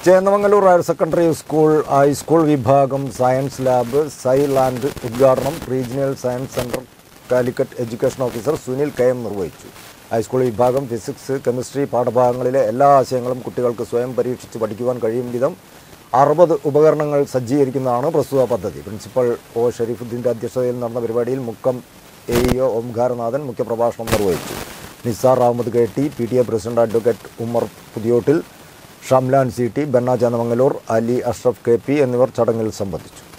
Chennamangalur higher secondary school high school വിഭാഗം science lab sci land ഉദ്ഘാടനം regional science centre Calicut education officer Sunil K M നിർവഹിച്ചു high school വിഭാഗം physics chemistry പാഠഭാഗങ്ങളിലെ എല്ലാ ആശയങ്ങളും കുട്ടികൾക്ക് സ്വയം പരീക്ഷിച്ച് പഠിക്കുവാൻ കഴിയും വിധം അറുപത് ഉപകരണങ്ങൾ സജ്ജീകരിക്കുന്നതാണ് പ്രസ്തുത പദ്ധതി പ്രിൻസിപ്പൽ ഒ ഷരീഫുദ്ദീൻ്റെ അധ്യക്ഷതയിൽ നടന്ന പരിപാടിയിൽ Mukkam A E O Omkaranathan മുഖ്യപ്രഭാഷണം നിർവഹിച്ചു Nisar Ahmed K T P T A president advocate Umar Puthiyottil Shamlan C T Benna Chennamangalur Ali Ashraf K P എന്നിവർ ചടങ്ങിൽ സംബന്ധിച്ചു